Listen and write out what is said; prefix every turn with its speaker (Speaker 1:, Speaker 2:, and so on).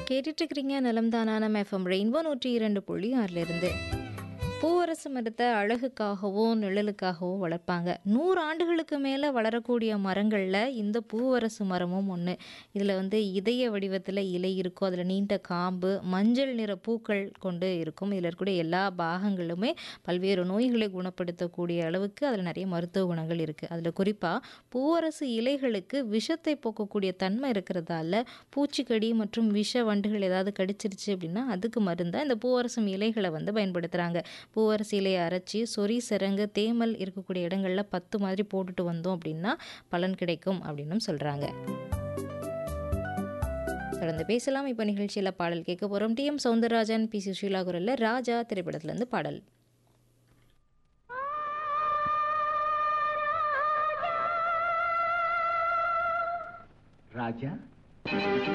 Speaker 1: கேட்டுட்டு இருக்கிறீங்க நலம்தானா நம்ம எஃப்எம் ரெயின்போ நூற்றி இரண்டு புள்ளி ஆறுல இருந்து பூவரசு மரத்தை அழகுக்காகவோ நிழலுக்காகவோ வளர்ப்பாங்க நூறு ஆண்டுகளுக்கு மேலே வளரக்கூடிய மரங்களில் இந்த பூவரசு மரமும் ஒன்று இதில் வந்து இதய வடிவத்தில் இலை இருக்கும் அதில் நீண்ட காம்பு மஞ்சள் நிற பூக்கள் கொண்டு இருக்கும் இதில் இருக்கக்கூடிய எல்லா பாகங்களுமே பல்வேறு நோய்களை குணப்படுத்தக்கூடிய அளவுக்கு அதில் நிறைய மருத்துவ குணங்கள் இருக்குது அதில் குறிப்பாக பூவரசு இலைகளுக்கு விஷத்தை போக்கக்கூடிய தன்மை இருக்கிறதால பூச்சிக்கடி மற்றும் விஷ வண்டுகள் ஏதாவது கடிச்சிருச்சு அப்படின்னா அதுக்கு மருந்தாக இந்த பூவரசம் இலைகளை வந்து பயன்படுத்துகிறாங்க பூவரசு இலையை அரைச்சி சொறி சிரங்கு தேமல் இருக்கக்கூடிய இடங்களில் பத்து மாதிரி போட்டுட்டு வந்தோம் அப்படின்னா பலன் கிடைக்கும் அப்படின்னும் சொல்கிறாங்க தொடர்ந்து பேசலாம் இப்போ நிகழ்ச்சியில் பாடல் கேட்க போகிறோம் T M Soundararajan P Susheela சுஷீலா குரலில் ராஜா திரைப்படத்துலேருந்து பாடல்
Speaker 2: ராஜா